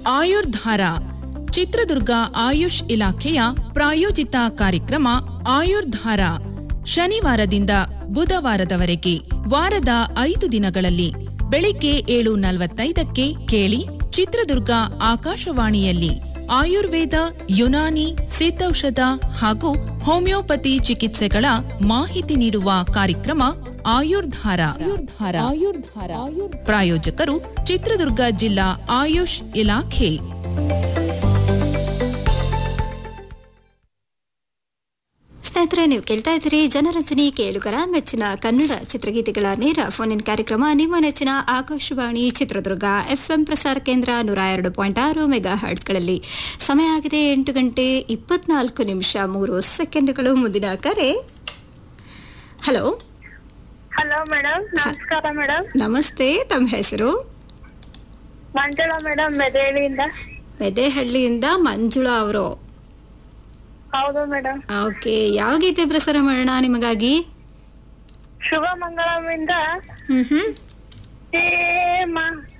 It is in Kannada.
ಆಯುರ್ಧಾರ ಚಿತ್ರದುರ್ಗ ಆಯುಷ್ ಇಲಾಖೆಯ ಪ್ರಾಯೋಜಿತ ಕಾರ್ಯಕ್ರಮ ಆಯುರ್ಧಾರ ಶನಿವಾರದಿಂದ ಬುಧವಾರದವರೆಗೆ ವಾರದ ಐದು ದಿನಗಳಲ್ಲಿ ಬೆಳಿಗ್ಗೆ ಏಳು ನಲವತ್ತೈದಕ್ಕೆ ಕೇಳಿ ಚಿತ್ರದುರ್ಗ ಆಕಾಶವಾಣಿಯಲ್ಲಿ ಆಯುರ್ವೇದ ಯುನಾನಿ ಸಿದ್ಧೌಷಧ ಹಾಗೂ ಹೋಮಿಯೋಪತಿ ಚಿಕಿತ್ಸೆಗಳ ಮಾಹಿತಿ ನೀಡುವ ಕಾರ್ಯಕ್ರಮ ಆಯುರ್ಧಾರ ಆಯುರ್ಧಾರ ಆಯುರ್ಧಾರ ಪ್ರಾಯೋಜಕರು ಚಿತ್ರದುರ್ಗ ಜಿಲ್ಲಾ ಆಯುಷ್ ಇಲಾಖೆ ಸ್ನೇಹಿತರೆ ನೀವು ಕೇಳ್ತಾ ಇದ್ದೀರಿ ಜನರಂಜನಿ ಕೇಳುಗರ ಮೆಚ್ಚಿನ ಕನ್ನಡ ಚಿತ್ರಗೀತೆಗಳ ನೇರ ಫೋನ್ ಇನ್ ಕಾರ್ಯಕ್ರಮ ನಿಮ್ಮ ನೆಚ್ಚಿನ ಆಕಾಶವಾಣಿ ಚಿತ್ರದುರ್ಗ ಎಫ್ಎಂ ಪ್ರಸಾರ ಕೇಂದ್ರ ನೂರ ಎರಡು ಪಾಯಿಂಟ್ ಆರು ಮೆಗಾ ಹರ್ಟ್ಸ್ಗಳಲ್ಲಿ ಸಮಯ ಆಗಿದೆ ಎಂಟು ಗಂಟೆ ಇಪ್ಪತ್ನಾಲ್ಕು ನಿಮಿಷ ಮೂರು ಸೆಕೆಂಡ್ಗಳು ಮುಂದಿನ ಕರೆ ಹಲೋ ಹಲೋ ಮೇಡಮ್ ನಮಸ್ಕಾರ ಮೇಡಮ್ ನಮಸ್ತೆ ತಮ್ಮ ಹೆಸರು ಮಂಜುಳಾ ಮೇಡಮ್ ಮೆದೇಳಿಯಿಂದ ಮೆದೇಹಳ್ಳಿಯಿಂದ ಮಂಜುಳಾ ಅವರು ಹೌದು ಮೇಡಮ್ ಓಕೆ ಯಾವ ಗೀತೆ ಪ್ರಸಾರ ಮಾಡೋಣ ನಿಮಗಾಗಿ ಶುಭ ಮಂಗಳಮಿಂದ ಹ್ಮ್ ಹ್ಮ್ ಹೇಮ